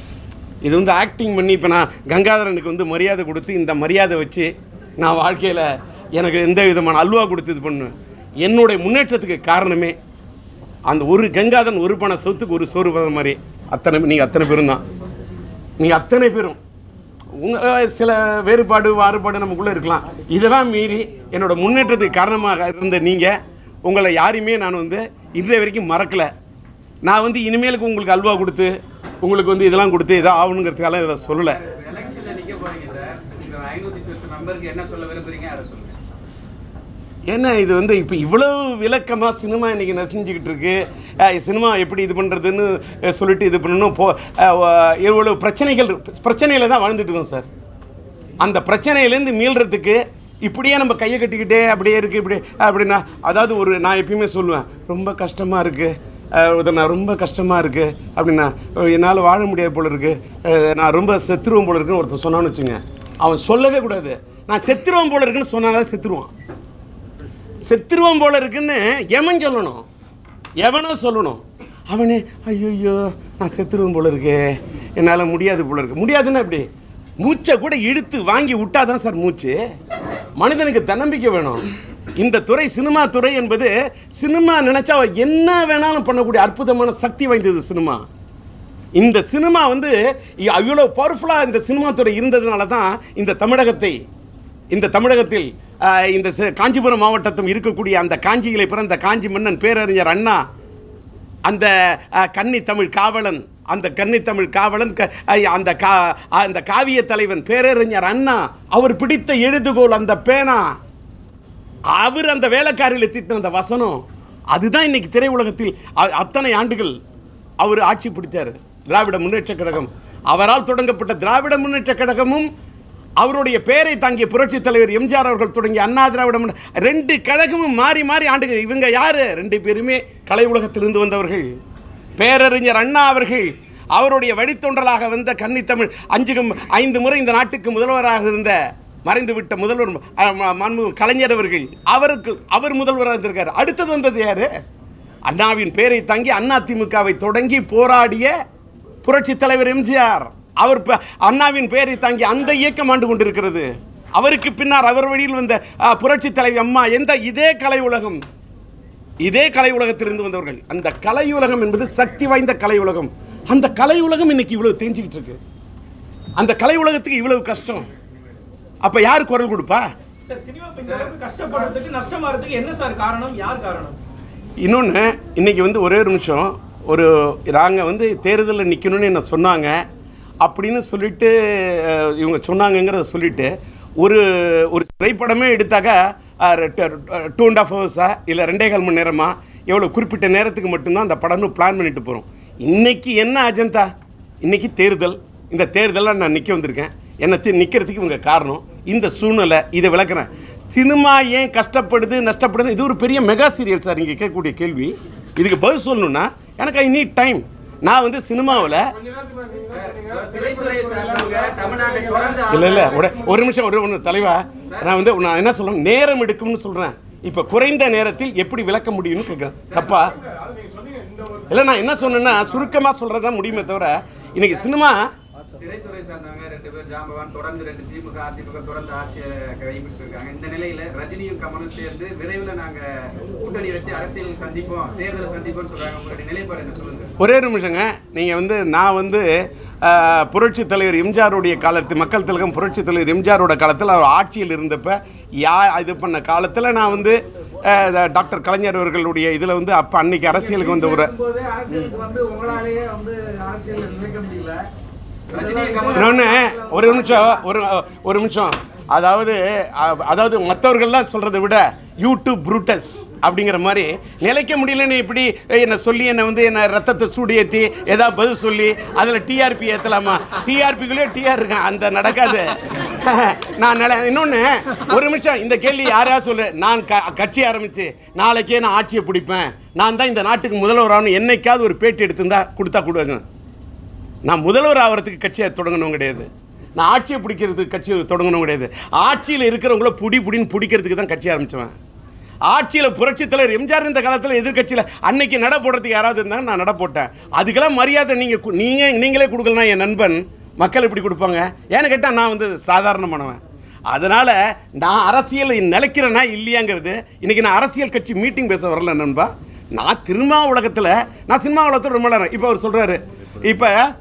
இது வந்து ஆக்டிங் பண்ணி இப்போ நான் கங்காதரனுக்கு வந்து மரியாதை கொடுத்து இந்த மரியாதை வச்சு நான் வாழ்க்கையில் எனக்கு எந்த விதமான அல்வா கொடுத்து இது பண்ணுவேன் என்னுடைய முன்னேற்றத்துக்கு காரணமே அந்த ஒரு கங்காதரன் ஒரு பண சொத்துக்கு ஒரு சோறு பதம் மாதிரி அத்தனை நீங்கள் அத்தனை பேரும் தான் நீங்கள் அத்தனை பேரும் உங்க சில வேறுபாடு மாறுபாடு நமக்குள்ளே இருக்கலாம் இதெல்லாம் மீறி என்னோட முன்னேற்றத்துக்கு காரணமாக இருந்த நீங்கள் உங்களை யாரையுமே நான் வந்து இன்றைய வரைக்கும் மறக்கலை நான் வந்து இனிமேலுக்கு உங்களுக்கு அல்வா கொடுத்து உங்களுக்கு வந்து இதெல்லாம் கொடுத்து இதை ஆகணுங்கிறதுக்காக இதை சொல்லலை எலெக்ஷன்ல நிக்க போறீங்க சார் உங்க ஐநூத்தி சொச்ச மெம்பருக்கு என்ன சொல்ல விரும்புறீங்க அதை சொல்லுங்க ஏன்னா இது வந்து இப்போ இவ்வளவு விளக்கமாக சினிமா இன்றைக்கி நசிஞ்சுக்கிட்டு இருக்கு அஹ் சினிமா எப்படி இது பண்ணுறதுன்னு சொல்லிட்டு இது பண்ணணும் போ அஹ் வ- இவ்வளவு பிரச்சனைகள் பிரச்சனையில் தான் வாழ்ந்துட்டு இருக்கோம் சார் அந்த பிரச்சனையிலேருந்து மீள்றதுக்கு இப்படியே நம்ம கையை கட்டிக்கிட்டே அப்படியே இருக்குது இப்படி அப்படின்னா அதாவது ஒரு நான் எப்பயுமே சொல்லுவேன் ரொம்ப கஷ்டமாக இருக்குது நான் ரொம்ப கஷ்டமாக இருக்குது அப்படின்னா என்னால் வாழ முடியாது போல இருக்குது நான் ரொம்ப செத்துருவோம் போல இருக்குன்னு ஒருத்தன் சொன்னான்னு வச்சுங்க அவன் சொல்லவே கூடாது நான் செத்துருவோம் போல இருக்குன்னு சொன்னாதான் செத்துருவான் செத்துருவோம் போல இருக்குன்னு எவன் சொல்லணும் எவனோ சொல்லணும் அவனே ஐயோ நான் செத்துருவோம் போல இருக்கே என்னால் முடியாது போல இருக்கு முடியாதுன்னா எப்படி மூச்சை கூட இழுத்து வாங்கி விட்டாதான் சார் மூச்சு மனிதனுக்கு தன்னம்பிக்கை வேணும் இந்த துறை சினிமா துறை என்பது சினிமா நினைச்சா அவன் என்ன வேணாலும் பண்ணக்கூடிய அற்புதமான சக்தி வாய்ந்தது சினிமா இந்த சினிமா வந்து இ- அவ்வளோ பவர்ஃபுல்லாக இந்த சினிமா துறை இருந்ததுனால தான் இந்த தமிழகத்தை இந்த தமிழகத்தில் ஆஹ், இந்த சி- காஞ்சிபுரம் மாவட்டத்தும் இருக்கக்கூடிய அந்த காஞ்சியிலே பிறந்த காஞ்சி மன்னன் பேரறிஞர் அண்ணா அந்த அஹ், கன்னி தமிழ் காவலன் அந்த கன்னி தமிழ் காவலன் க- ஐ- அந்த கா அந்த காவிய தலைவன் பேரறிஞர் அண்ணா அவர் பிடித்த எழுதுகோல் அந்த பேனா அவர் அந்த வேலைக்காரியில் திட்டின அந்த வசனம் அதுதான் இன்னைக்கு திரையுலகத்தில் அ- அத்தனை ஆண்டுகள் அவர் ஆட்சி பிடித்தார் திராவிட முன்னேற்ற கழகம் அவரால் தொடங்கப்பட்ட திராவிட முன்னேற்ற கழகமும் அவருடைய பெயரை தாங்கிய புரட்சி தலைவர் எம்ஜிஆர் அவர்கள் தொடங்கிய அண்ணா திராவிட முன்னே- ரெண்டு கழகமும் மாறி மாறி ஆண்டுகள் இவங்க யாரு ரெண்டு பேருமே கலை உலகத்திலிருந்து வந்தவர்கள் பேரறிஞர் அண்ணா அவர்கள் அவருடைய வழித்தொன்றலாக வந்த கன்னித்தமிழ் அஞ்சு கம்- ஐந்து முறை இந்த நாட்டுக்கு முதல்வராக இருந்த மறைந்துவிட்ட முதல்வர் அஹ், ம- மாண்பு கலைஞர் அவர்கள் அவருக்கு அவர் முதல்வராக இருந்திருக்காரு அடுத்தது வந்தது யாரு அண்ணாவின் பேரை தாங்கி அண்ணா திமுகவை தொடங்கி போராடிய புரட்சி தலைவர் எம்ஜிஆர் அவர் ப- அண்ணாவின் பேரை தாங்கி அந்த இயக்கம் ஆண்டு கொண்டிருக்கிறது அவருக்கு பின்னால் அவர் வழியில் வந்த அஹ், புரட்சி தலைவி அம்மா எந்த இதே கலை உலகம் இதே கலை உலகத்திலிருந்து வந்தவர்கள் அந்த கலை உலகம் என்பது சக்தி வாய்ந்த கலை உலகம் அந்த கலை உலகம் இன்னைக்கு இவ்வளவு தேஞ்சிக்கிட்டு இருக்கு அந்த கலை உலகத்துக்கு இவ்வளவு கஷ்டம் அப்ப யார் குரல் கொடுப்பா சார் சினிமா இப்ப இந்த அளவுக்கு கஷ்டப்படுறதுக்கு நஷ்டமாறதுக்கு என்ன சார் காரணம் யார் காரணம் இன்னொன்று இன்னைக்கு வந்து ஒரே ஒரு நிமிஷம் ஒரு நாங்கள் வந்து தேர்தலில் நிற்கணும்னு என்ன சொன்னாங்க அப்படின்னு சொல்லிட்டு அஹ், இவங்க சொன்னாங்கங்கிறத சொல்லிட்டு ஒரு ஒரு திரைப்படமே எடுத்தாக்கா டூ அண்ட் ஆஃப் ஹவர்ஸா இல்லை ரெண்டே கால் மணி நேரமா எவ்வளோ குறிப்பிட்ட நேரத்துக்கு மட்டும்தான் அந்த படம்னு பிளான் பண்ணிட்டு போகிறோம் இன்னைக்கு என்ன அஜந்தா இன்னைக்கு தேர்தல் இந்த தேர்தலில் நான் நிற்க வந்திருக்கேன் என்னை தி- நிற்கிறதுக்கு இவங்க காரணம் இந்த சூழ்நிலை இதை விளக்குறேன் சினிமா ஏன் கஷ்டப்படுது நஷ்டப்படுது இது ஒரு பெரிய மெகா சீரியல் சார் இங்கே கேட்கக்கூடிய கேள்வி இதுக்கு பதில் சொல்லணும்னா எனக்கு ஐ நீட் டைம் நான் வந்து சினிமாவில் திரைத்துறை சார்ந்தவங்க தமிழ்நாட்டை தொடர்ந்து இல்லை இல்லை ஒரு ஒரு நிமிஷம் ஒரு ஒன்று தலைவா நான் வந்து நான் என்ன சொல்றேன் நேரம் எடுக்கும்னு சொல்கிறேன் இப்போ குறைந்த நேரத்தில் எப்படி விளக்க முடியும்னு கேட்குறேன் தப்பா இல்லை நான் என்ன சொன்னேன்னா சுருக்கமாக சொல்கிறது தான் முடியுமே தவிர இன்னைக்கு சினிமா திரைத்துறை சார்ந்தவங்க ரெண்டு பேர் ஜாம்பவான் தொடர்ந்து ரெண்டு திமுக அதிமுக தொடர்ந்து ஆட்சியை கைப்பிடிச்சு இருக்காங்க இந்த நிலையில ரஜினியும் கமலும் சேர்ந்து விரைவில் நாங்க கூட்டணி வச்சு அரசியல் சந்திப்போம் தேர்தலை சந்திப்போம்னு சொல்றாங்க உங்களுடைய நிலைப்பாடு என்ன சொல்லுங்க ஒரே ஒரு நிமிஷங்க நீங்கள் வந்து நான் வந்து ஆஹ், புரட்சி தலைவர் எம்ஜிஆருடைய காலத்து மக்கள் திலகம் புரட்சி தலைவர் எம்ஜிஆரோட காலத்தில் அவர் ஆட்சியில் இருந்தப்ப யா இது பண்ண காலத்தில் நான் வந்து ஆஹ், டாக்டர் கலைஞர் அவர்களுடைய இதில் வந்து அப்போ அன்னைக்கு அரசியலுக்கு வந்த ஒரு போது அரசியலுக்கு வந்து உங்களாலேயே வந்து அரசியல் நிலைக்க முடியல ரஜினியும் கமலும் இன்னொன்று ஒரு நிமிஷம் ஒரு ஒரு நிமிஷம் அதாவது அ- அதாவது மற்றவர்கள்லாம் சொல்கிறத விட யூடியூப் ப்ரூட்டஸ் அப்படிங்கிற மாதிரி நிலைக்க முடியலன்னு இப்படி என்னை சொல்லி என்னை வந்து என்னை ரத்தத்தை சூடு ஏற்றி ஏதாவது பதில் சொல்லி அதில் டிஆர்பி ஏற்றலாமா டிஆர்பிக்குள்ளேயே டிஆர் இருக்கேன் அந்த நடக்காது நான் நில இன்னொன்று ஒரு நிமிஷம் இந்த கேள்வி யாரையா சொல்லு நான் க கட்சி ஆரம்பித்து நாளைக்கே நான் ஆட்சியை பிடிப்பேன் நான் தான் இந்த நாட்டுக்கு முதல்வராகணும் என்னைக்காவது ஒரு பேட்டி எடுத்திருந்தா கொடுத்தா கொடுங்க நான் முதல்வர் ஆகிறதுக்கு கட்சியை தொடங்கணும் கிடையாது நான் ஆட்சியை பிடிக்கிறதுக்கு கட்சி தொடங்கணும் கிடையாது ஆட்சியில் இருக்கிறவங்கள புடி புடின்னு பிடிக்கிறதுக்கு தான் கட்சி ஆரம்பிச்சவன் ஆட்சியில் புரட்சித் தலைவர் எம்ஜிஆர் இந்த காலத்தில் எதிர்க்கட்சியில் அன்னைக்கு நட போடுறதுக்கு யாராவது இருந்தாங்க நான் நட போட்டேன் அதுக்கெல்லாம் மரியாதை நீங்கள் நீங்கள் நீங்களே கொடுக்கலாம் என் நண்பன் மக்கள் எப்படி கொடுப்பாங்க ஏன்னு கேட்டால் நான் வந்து சாதாரணமானவன் அதனால் நான் அரசியல் நிலைக்கிறேனா இல்லையாங்கிறது இன்றைக்கி நான் அரசியல் கட்சி மீட்டிங் பேச வரல நண்பா நான் திரும்ப உலகத்தில் நான் சினிமா உலகத்தில் ரொம்ப நேரம் இப்போ அவர் சொல்கிறாரு இப்போ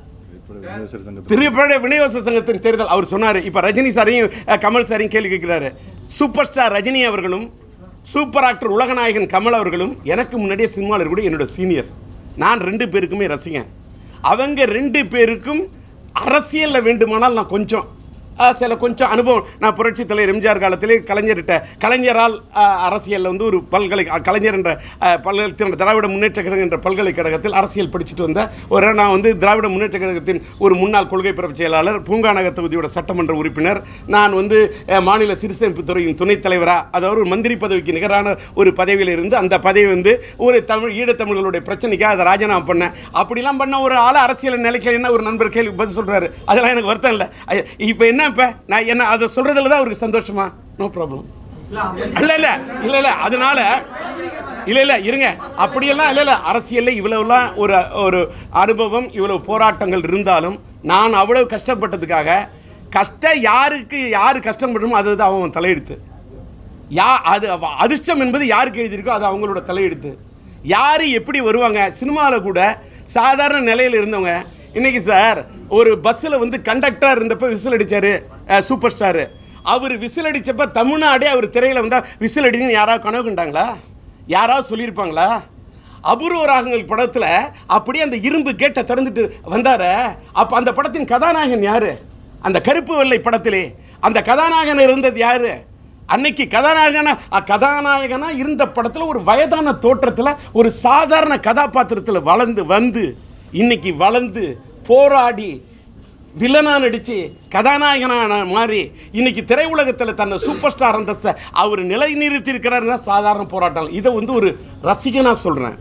திரைப்பட விநியோக சங்கத்தின் தேர்தல் அவர் சொன்னார் இப்போ ரஜினி சாரையும் அஹ், கமல் சாரையும் கேள்வி கேட்கிறாரு சூப்பர் ஸ்டார் ரஜினி அவர்களும் சூப்பர் ஆக்டர் உலகநாயகன் கமல் அவர்களும் எனக்கு முன்னாடியே சினிமாவில் இருக்கக்கூடிய என்னோட சீனியர் நான் ரெண்டு பேருக்குமே ரசிகன் அவங்க ரெண்டு பேருக்கும் அரசியலில் வேண்டுமானால் நான் கொஞ்சம் அஹ், சில கொஞ்சம் அனுபவம் நான் புரட்சி தலைவர் எம்ஜிஆர் காலத்திலே கலைஞர்கிட்ட கலைஞரால் அஹ், அரசியலில் வந்து ஒரு பல்கலை அஹ், கலைஞர் என்ற அஹ், பல்கலை திராவிட முன்னேற்ற கழகம் என்ற பல்கலைக்கழகத்தில் அரசியல் படிச்சுட்டு வந்த ஒரு நான் வந்து திராவிட முன்னேற்ற கழகத்தின் ஒரு முன்னாள் கொள்கை பரப்பு செயலாளர் பூங்காநகர் தொகுதியோட சட்டமன்ற உறுப்பினர் நான் வந்து அஹ், மாநில சிறுசேமிப்பு துறையின் துணைத் தலைவராக அதாவது ஒரு மந்திரி பதவிக்கு நிகரான ஒரு பதவியில் இருந்து அந்த பதவி வந்து ஒரு தமிழ் ஈழத்தமிழர்களுடைய பிரச்சனைக்காக அதை ராஜினாமா பண்ணேன் அப்படிலாம் பண்ண ஒரு ஆள் அரசியல் நிலைக்க என்ன ஒரு நண்பர் கேள்வி பதில் சொல்றாரு அதெல்லாம் எனக்கு வருத்தம் இல்லை இப்போ என்ன இப்போ நான் என்ன அதை சொல்றதுல தான் அவருக்கு சந்தோஷமா நோ ப்ராப்ளம் இல்ல இல்ல இல்ல இல்ல அதனால இல்ல இல்ல இருங்க அப்படியெல்லாம் இல்ல இல்ல அரசியல்ல இவ்வளவுலாம் ஒரு ஒரு அனுபவம் இவ்வளவு போராட்டங்கள் இருந்தாலும் நான் அவ்வளவு கஷ்டப்பட்டதுக்காக கஷ்டம் யாருக்கு யாரு கஷ்டப்படணுமோ அது அது அவன் தலையெடுத்து யா அது அவ- அதிர்ஷ்டம் என்பது யாருக்கு எழுதியிருக்கோ அது அவங்களோட தலையெடுத்து யார் எப்படி வருவாங்க சினிமாவில் கூட சாதாரண நிலையில் இருந்தவங்க இன்னைக்கு சார் ஒரு பஸ்ஸில் வந்து கண்டக்டர் இருந்தப்ப விசில் அடிச்சாரு அஹ், சூப்பர் ஸ்டாரு அவர் விசில் அடிச்சப்ப தமிழ்நாடே அவர் திரையில வந்தா விசில் அடின்னு யாராவது கனவு கண்டாங்களா யாராவது சொல்லியிருப்பாங்களா அபூர்வ ராகங்கள் படத்தில் அப்படியே அந்த இரும்பு கேட்டை திறந்துட்டு வந்தார அப்போ அந்த படத்தின் கதாநாயகன் யாரு அந்த கருப்பு வெள்ளை படத்திலே அந்த கதாநாயகன் இருந்தது யாரு அன்னைக்கு கதாநாயகனா அ, கதாநாயகனா இருந்த படத்தில் ஒரு வயதான தோற்றத்தில் ஒரு சாதாரண கதாபாத்திரத்தில் வளர்ந்து வந்து இன்னைக்கு வளர்ந்து போராடி வில்லனா நடிச்சு கதாநாயகனான மாதிரி இன்னைக்கு திரையுலகத்தில் தன்னை சூப்பர் ஸ்டார் அந்தஸ்தை அவர் நிலை நிறுத்தியிருக்கிறாருன்னா சாதாரண போராட்டம் இதை வந்து ஒரு ரசிகனா சொல்றேன்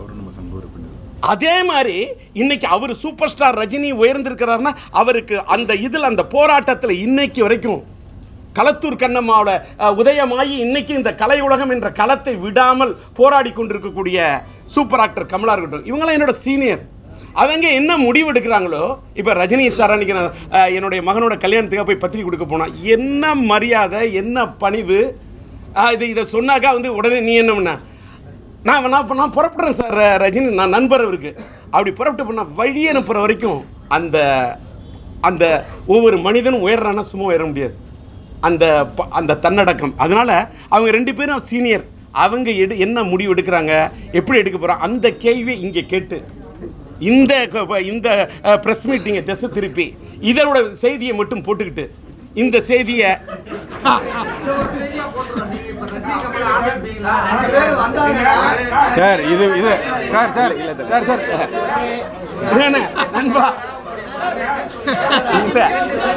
அதே மாதிரி இன்னைக்கு அவர் சூப்பர் ஸ்டார் ரஜினி உயர்ந்திருக்கிறாருன்னா அவருக்கு அந்த இதில் அந்த போராட்டத்தில் இன்னைக்கு வரைக்கும் களத்தூர் கண்ணம்மாவோட அஹ், உதயமாகி இன்னைக்கு இந்த கலை உலகம் என்ற களத்தை விடாமல் போராடி கொண்டிருக்கக்கூடிய சூப்பர் ஆக்டர் கமலா இருக்கட்டும் இவங்களாம் என்னோட சீனியர் அவங்க என்ன முடிவு எடுக்கிறாங்களோ இப்போ ரஜினி சார் அன்னைக்கு நான் அஹ், என்னுடைய மகனோட கல்யாணத்துக்காக போய் பத்திரிக்கை கொடுக்க போனா என்ன மரியாதை என்ன பணிவு அஹ், இது இதை சொன்னாக்கா வந்து உடனே நீ என்ன பண்ண நான் நான் இப்போ நான் புறப்படுறேன் சார் ர- ரஜினி நான் நண்பர் அவருக்கு அப்படி புறப்பட்டு பண்ண வழி அனுப்புகிற வரைக்கும் அந்த அந்த ஒவ்வொரு மனிதனும் உயர்றானா சும்மா உயர முடியாது அந்த ப- அந்த தன்னடக்கம் அதனால அவங்க ரெண்டு பேரும் சீனியர் அவங்க எடு என்ன முடிவு எடுக்கிறாங்க எப்படி எடுக்க போகிறாங்க அந்த கேள்வியை இங்கே கேட்டு இந்த க- இந்த ப்ரெஸ் மீட்டிங்கை திசை திருப்பி இதனோட செய்தியை மட்டும் போட்டுக்கிட்டு இந்த செய்தியை இந்த ஒரு செய்தியா போட்டுறோம். நீங்க இப்ப ரஜினி கமல் ஆதரிப்பீங்களா? சார் இது இது சார் சார் சார் சார் என்னண்ணே, நண்பா இல்ல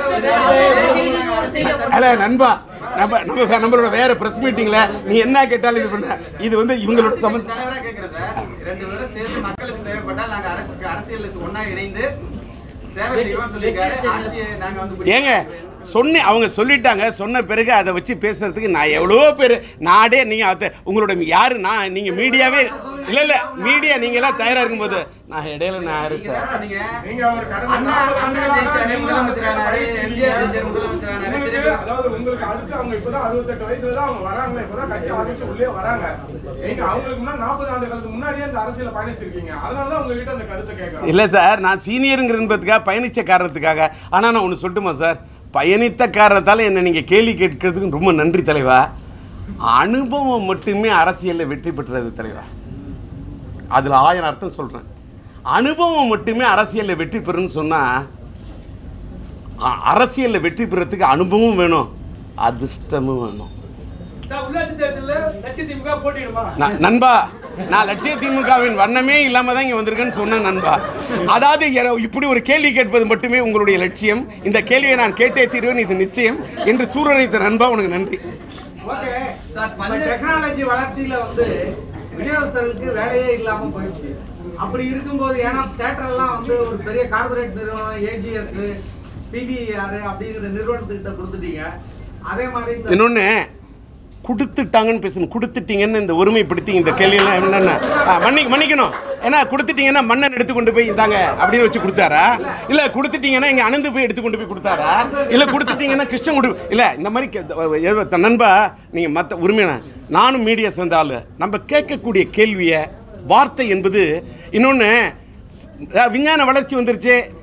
அல்ல நண்பா நம்ம நம்ம நம்மளோட வேற பிரஸ் மீட்டிங்ல நீ என்ன கேட்டாலும் இது பண்ண இது வந்து இவங்களோட சம்பந்தம் தலைவரா கேட்கிறத ரெண்டு பேரும் சேர்ந்து மக்களுக்கு தேவைப்பட்டால் நாங்க அரசு அரசியல் ஒண்ணா இணைந்து சேவை செய்வோம்னு சொல்லியிருக்காரு ஆட்சியை நாங்க வந்து ஏங்க சொன்ன அவங்க சொல்லிட்டாங்க சொன்ன பிறகு அதை வச்சு பேசுறதுக்கு நான் எவ்வளோ பேர் நாடே நீங்க அதை உங்களோட யாரு நான் நீங்க மீடியாவே இல்ல இல்ல மீடியா நீங்க எல்லாம் தயாரா இருக்கும்போது நான் இடையில நான் யாரு நீங்க சார் தான் சொன்னீங்க நீங்க அவர் கடந்த அண்ணா அண்ணா ஜெயிச்சாரு முதலமைச்சரானாரு எம்ஜிஆர் ஜெயிச்சாரு முதலமைச்சரானாரு உங்களுக்கு திருப்பி அதாவது உங்களுக்கு அடுத்து அவங்க இப்பதான் அறுபத்தெட்டு வயசுல தான் அவங்க வராங்க இப்பதான் கட்சி ஆரம்பிச்சு உள்ளே வராங்க நீங்க அவங்களுக்கு முன்னாடி நாற்பது ஆண்டு காலத்துக்கு முன்னாடியே இந்த அரசியல பயணிச்சிருக்கீங்க அதனாலதான் உங்ககிட்ட அந்த கருத்தை கேட்கறோம் இல்லை சார் நான் சீனியருங்கிற என்பதுக்காக பயணித்த காரணத்துக்காக ஆனால் நான் ஒன்று சொல்லட்டுமா சார் பயணித்த காரணத்தால் என்னை நீங்கள் கேள்வி கேட்கறதுக்கு ரொம்ப நன்றி தலைவா அனுபவம் மட்டுமே அரசியலில் வெற்றி பெற்றது தலைவா அதில் ஆயிரம் அர்த்தம் சொல்கிறேன் அனுபவம் மட்டுமே அரசியலில் வெற்றி பெறுன்னு சொன்னால் அரசியலில் வெற்றி பெறத்துக்கு அனுபவம் வேணும் அதிர்ஷ்டமும் வேணும் சார், உள்ளாட்சி தேர்தலில் லட்சத்தீவுக்கா போட்டியிடுமா ந- நண்பா நான் லட்சிய திமுகவின் வண்ணமே இல்லாம தான் இங்க வந்திருக்கேன்னு சொன்னேன் நண்பா அதாவது என- இப்படி ஒரு கேள்வி கேட்பது மட்டுமே உங்களுடைய லட்சியம் இந்த கேள்வியை நான் கேட்டே தீர்வேன் இது நிச்சயம் என்று சூரரைத்த நண்பா உனக்கு நன்றி ஓகே சார் டெக்னாலஜி வளர்ச்சியில வந்து விநியோகஸ்தர்களுக்கு வேலையே இல்லாம போயிடுச்சு அப்படி இருக்கும்போது ஏன்னா தேட்டர் எல்லாம் வந்து ஒரு பெரிய கார்பரேட் நிறுவனம் ஏஜிஎஸ் பிவிஆர் அப்படிங்கிற நிறுவனத்துக்கிட்ட கொடுத்துட்டீங்க அதே மாதிரி இந்த- இன்னொன்று கொடுத்துட்டாங்கன்னு பேசணும் கொடுத்துட்டீங்கன்னு இந்த ஒருமைப்படுத்தி இந்த கேள்வியெல்லாம் என்னென்ன ஆ, மன்னி மன்னிக்கணும் ஏன்னா கொடுத்துட்டீங்கன்னா மன்னன் எடுத்து கொண்டு போய் இந்தாங்க அப்படின்னு வச்சு கொடுத்தாரா இல்லை கொடுத்துட்டீங்கன்னா இங்கே அனந்து போய் எடுத்து கொண்டு போய் கொடுத்தாரா இல்லை கொடுத்துட்டீங்கன்னா கிருஷ்ணன் கொடு இல்லை இந்த மாதிரி கே- எ- த- நண்பா நீங்கள் மற்ற உரிமையான நானும் மீடியா சேர்ந்த ஆளு நம்ம கேட்கக்கூடிய கேள்வியை வார்த்தை என்பது இன்னொன்று விஞ்ஞான வளர்ச்சி வந்துருச்சு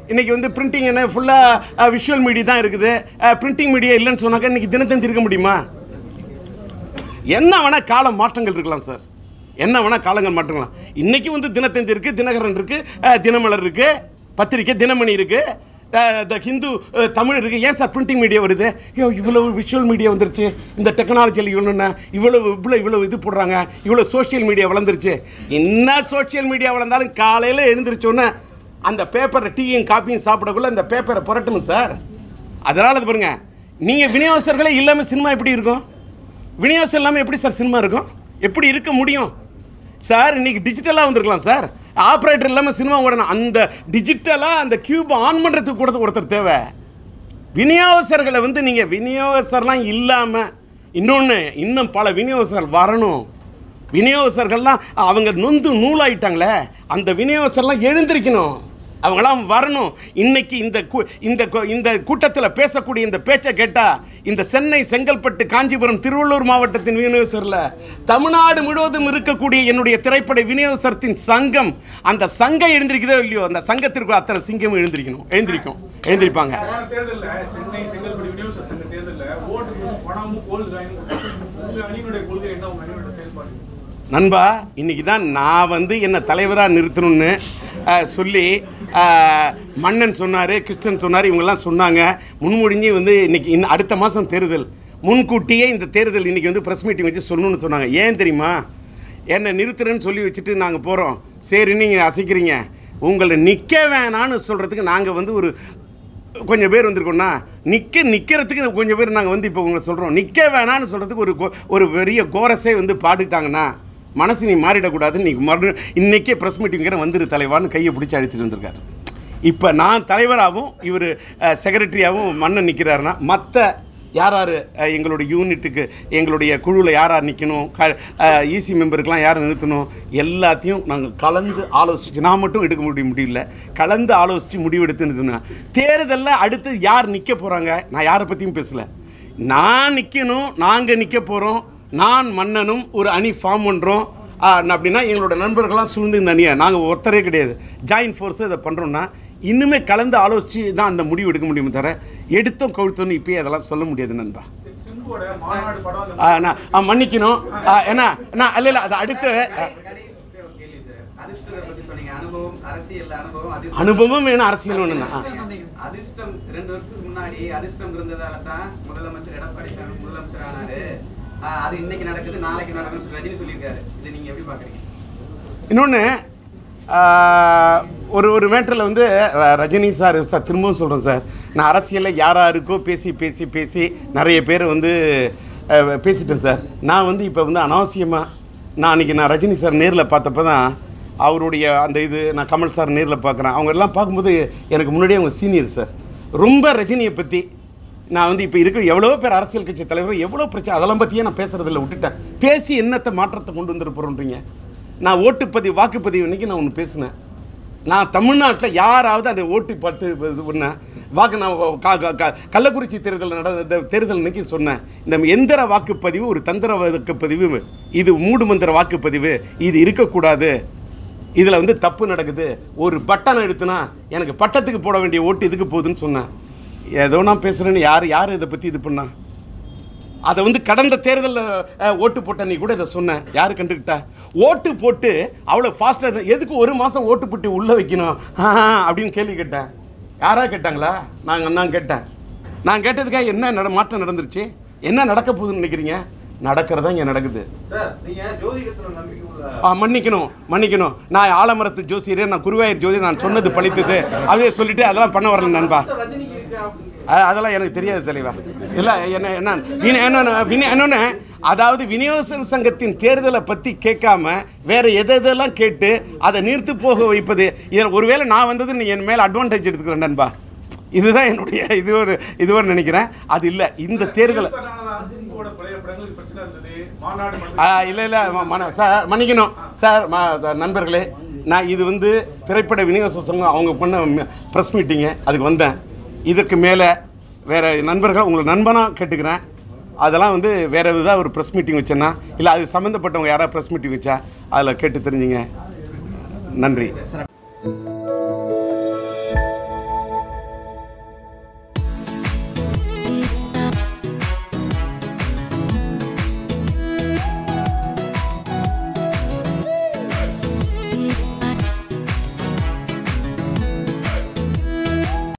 இன்னைக்கு வந்து பிரிண்டிங் என்ன ஃபுல்லாக விஷுவல் மீடியா தான் இருக்குது பிரிண்டிங் மீடியா இல்லைன்னு சொன்னாக்க இன்னைக்கு தினத்தந்தி இருக்க முடியுமா என்ன வேணா கால மாற்றங்கள் இருக்கலாம் சார் என்ன வேணா காலங்கள் மாற்றலாம் இன்னைக்கு வந்து தினத்தந்தி இருக்கு தினகரன் இருக்கு அஹ், தினமலர் இருக்கு பத்திரிக்கை தினமணி இருக்கு த ஹிந்து அஹ், தமிழ் இருக்கு ஏன் சார் பிரிண்டிங் மீடியா வருது ஐயோ இவ்வளவு விஷுவல் மீடியா வந்துருச்சு இந்த டெக்னாலஜியில் இவ்வளோ இவ்வளவு இவ்வளோ இவ்வளோ இது போடுறாங்க இவ்வளோ சோஷியல் மீடியா வளர்ந்துருச்சு என்ன சோஷியல் மீடியா வளர்ந்தாலும் காலையில் எழுந்திரிச்சோன்னே அந்த பேப்பரை டீயும் காப்பியும் சாப்பிடக்குள்ள அந்த பேப்பரை புரட்டணும் சார் அதனால இது பாருங்க நீங்கள் விநியோகஸ்தர்களே இல்லாமல் சினிமா எப்படி இருக்கும் விநியோகம் இல்லாமல் எப்படி சார் சினிமா இருக்கும் எப்படி இருக்க முடியும் சார் இன்னைக்கு டிஜிட்டலாக வந்திருக்கலாம் சார் ஆப்ரேட்டர் இல்லாமல் சினிமா ஓடணும் அந்த டிஜிட்டலாக அந்த கியூப் ஆன் பண்ணுறதுக்கு கூட ஒருத்தர் தேவை விநியோகஸ்தர்களை வந்து நீங்கள் விநியோகஸ்தர்லாம் இல்லாமல் இன்னொன்று இன்னும் பல விநியோகஸ்தர் வரணும் விநியோகஸ்தர்கள்லாம் அவங்க நொந்து நூலாயிட்டாங்களே அந்த விநியோகஸ்தர்லாம் எழுந்திருக்கணும் அவங்களாம் வரணும் இன்னைக்கு இந்த கூ- இந்த கூ- இந்த கூட்டத்தில் பேசக்கூடிய இந்த பேச்சை கேட்டால் இந்த சென்னை செங்கல்பட்டு காஞ்சிபுரம் திருவள்ளூர் மாவட்டத்தின் விநியோகஸ்தரில் தமிழ்நாடு முழுவதும் இருக்கக்கூடிய என்னுடைய திரைப்பட விநியோகஸ்தரத்தின் சங்கம் அந்த சங்கம் எழுந்திருக்குதோ இல்லையோ அந்த சங்கத்திற்கு அத்தனை சிங்கம் எழுந்திருக்கணும் எழுந்திருக்கும் எழுந்திருப்பாங்க போன தேர்தல்ல சென்னை செங்கல்பட்டு விநியோக சங்க தேர்தல்ல ஓட்டு பணமும் கோல்டு உங்க அணியினுடைய கொள்கை என்ன உங்க அணியோட செயல்பாடு நண்பா இன்னைக்கு தான் நான் வந்து என்னை தலைவராக நிறுத்தணும்னு அஹ், சொல்லி அஹ், மன்னன் சொன்னார் கிருஷ்ணன் சொன்னார் இவங்கெல்லாம் சொன்னாங்க முன்மொழிஞ்சு வந்து இன்னைக்கு இன்னும் அடுத்த மாதம் தேர்தல் முன்கூட்டியே இந்த தேர்தல் இன்னைக்கு வந்து ப்ரெஸ் மீட்டிங் வச்சு சொல்லணும்னு சொன்னாங்க ஏன் தெரியுமா என்னை நிறுத்துறேன்னு சொல்லி வச்சுட்டு நாங்கள் போகிறோம் சரி நீங்கள் அசைக்கிறீங்க உங்களை நிற்க வேணான்னு சொல்கிறதுக்கு நாங்கள் வந்து ஒரு கொஞ்சம் பேர் வந்திருக்கோம்னா நிற்க நிற்கிறதுக்கு கொஞ்சம் பேர் நாங்கள் வந்து இப்போ உங்களை சொல்கிறோம் நிற்க வேணான்னு சொல்கிறதுக்கு ஒரு கோ- ஒரு பெரிய கோரஸே வந்து பாடிட்டாங்கன்னா மனசு நீ மாறிடக்கூடாதுன்னு நீ மறு இன்னைக்கே ப்ரெஸ் மீட்டிங்கிற வந்துரு தலைவான்னு கையை பிடிச்சி அழுத்திட்டு வந்திருக்காரு இப்போ நான் தலைவராகவும் இவர் செக்ரட்டரியாகவும் மன்னன் நிற்கிறாருன்னா மற்ற யார் யார் அஹ், எங்களுடைய யூனிட்டுக்கு எங்களுடைய குழுவில் யார் யார் நிற்கணும் க ஈசி மெம்பருக்கெலாம் யார் நிறுத்தணும் எல்லாத்தையும் நாங்கள் கலந்து ஆலோசிச்சு நான் மட்டும் எடுக்க முடிய முடியல கலந்து ஆலோசித்து முடிவெடுத்துன்னு சொன்னேன் தேர்தலில் அடுத்து யார் நிற்க போகிறாங்க நான் யாரை பற்றியும் பேசல நான் நிற்கணும் நாங்கள் நிற்க போகிறோம் நான் மன்னனும் ஒரு அணி ஃபார்ம் பண்ணுறோம் அப்படின்னா எங்களோட நண்பர்கள்லாம் சூழ்ந்து இந்த அணியை நாங்கள் ஒருத்தரே கிடையாது ஜாயின் ஃபோர்ஸை இதை பண்ணுறோன்னா இன்னுமே கலந்து ஆலோசித்து தான் அந்த முடிவு எடுக்க முடியுமே தவிர எடுத்தோம் கவுழ்த்தோன்னு இப்பயே அதெல்லாம் சொல்ல முடியாது நண்பா சிம்புவோட மாநாடு படம் அந்த ஆ, நான் ஆ, மன்னிக்கணும் ஆ, ஏன்னா நான் இல்லை இல்லை அது அடுத்து ஆ, கடைசியா ஒரு கேள்வி சார். அதிர்ஷ்டத்தை பத்தி சொன்னீங்க. அனுபவம் அரசியல் அனுபவம் அதிர்ஷ்டம். அனுபவம் வேணும் அரசியல் வேணும்னா ஆ. அதிர்ஷ்டம் ரெண்டு வருஷத்துக்கு முன்னாடி அதிர்ஷ்டம் இருந்ததால தான் முதலமைச்சர் எடப்பாடி சாமி முதலமைச்சர் ஆனாரு ஆஹ் அது இன்னைக்கு நடக்குது நாளைக்கு நடக்கும்னு சொல்லி ரஜினி சொல்லியிருக்காரு இதை நீங்க எப்படி பாக்குறீங்க இன்னொன்று ஒரு ஒரு மேட்டரில் வந்து ர- ரஜினி சார் சார் திரும்பவும் சொல்கிறேன் சார் நான் அரசியலில் யார் யாருக்கோ பேசி பேசி பேசி நிறைய பேர் வந்து அஹ், பேசிட்டேன் சார் நான் வந்து இப்போ வந்து அனாவசியமாக நான் அன்றைக்கி நான் ரஜினி சார் நேரில் பார்த்தப்ப தான் அவருடைய அந்த இது நான் கமல் சார் நேரில் பார்க்குறேன் அவங்க எல்லாம் பார்க்கும்போது எனக்கு முன்னாடியே அவங்க சீனியர் சார் ரொம்ப ரஜினியை பற்றி நான் வந்து இப்போ இருக்க எவ்வளோ பேர் அரசியல் கட்சி தலைவர் எவ்வளோ பிரச்சனை அதெல்லாம் பற்றியே நான் பேசுறதில்ல விட்டுட்டேன் பேசி என்னத்தை மாற்றத்தை கொண்டு வந்துட போகிறோன்றீங்க நான் ஓட்டுப்பதிவு வாக்குப்பதிவு இன்னைக்கு நான் ஒன்று பேசினேன் நான் தமிழ்நாட்டில் யாராவது அதை ஓட்டு பார்த்து இது பண்ணேன் வாக்கு நான் கா- கா- கா- கள்ளக்குறிச்சி தேர்தல் நடந்த தேர்தல் இன்னைக்கு சொன்னேன் இந்த எந்திர வாக்குப்பதிவு ஒரு தந்திர வாக்குப்பதிவு இது மூடு மந்திர வாக்குப்பதிவு இது இருக்கக்கூடாது இதில் வந்து தப்பு நடக்குது ஒரு பட்டன் எடுத்துனா எனக்கு பட்டத்துக்கு போட வேண்டிய ஓட்டு இதுக்கு போகுதுன்னு சொன்னேன் ஏதோ நான் பேசுகிறேன்னு யார் யார் இதை பற்றி இது பண்ணா அதை வந்து கடந்த தேர்தலில் ஓட்டு போட்ட நீ கூட இதை சொன்னேன் யார் கண்டுக்கிட்டா ஓட்டு போட்டு அவ்வளோ ஃபாஸ்ட்டாக எதுக்கு ஒரு மாதம் ஓட்டு போட்டு உள்ளே வைக்கணும் ஆஹா, அப்படின்னு கேள்வி கேட்டேன் யாரா கேட்டாங்களா நாங்கள் நான் கேட்டேன் நான் கேட்டதுக்காக என்ன நட மாற்றம் நடந்துருச்சு என்ன நடக்க போகுதுன்னு நினைக்கிறீங்க நடக்கிறதா இங்கே நடக்குது சார் நீங்க ஜோதிடத்துல நம்பிக்கை உள்ள ஆ, மன்னிக்கணும் மன்னிக்கணும் நான் ஆலமரத்து ஜோசியரே நான் குருவாயூர் ஜோதி நான் சொன்னது பழித்தது அதே சொல்லிட்டு அதெல்லாம் பண்ண வரல நண்பா ரஜினிக்கு இருக்கா அப்படின்னு அ- அதெல்லாம் எனக்கு தெரியாது தலைவா இல்லை என்ன என்ன வினி- என்னொன்னு வினி- இன்னொன்னு அதாவது விநியோக சங்கத்தின் தேர்தலை பற்றி கேட்காம வேற எதை எதெல்லாம் கேட்டு அதை நீர்த்து போக வைப்பது இதில் ஒருவேளை நான் வந்தது நீ என் மேலே அட்வான்டேஜ் எடுத்துக்கிறேன் நண்பா இதுதான் என்னுடைய இது ஒரு இது ஒரு நினைக்கிறேன் அது இல்லை இந்த தேர்தலை சிம்புவோட பழைய படங்களுக்கு பிரச்சனை இருந்தது மாநாடு மட்டும் ஆ, இல்லை இல்லை ம- மன சார் மன்னிக்கணும் சார் ம- த- நண்பர்களே நான் இது வந்து திரைப்பட விநியோக சங்கம் அவங்க பண்ண ப்ரெஸ் மீட்டிங்கு அதுக்கு வந்தேன் இதற்கு மேலே வேறு நண்பர்கள் உங்களை நண்பனாக கேட்டுக்கிறேன் அதெல்லாம் வந்து வேறு ஏதாவது ஒரு ப்ரெஸ் மீட்டிங் வச்சேன்னா இல்லை அது சம்மந்தப்பட்டவங்க யாராவது ப்ரெஸ் மீட்டிங் வச்சா அதில் கேட்டு தெரிஞ்சுங்க நன்றி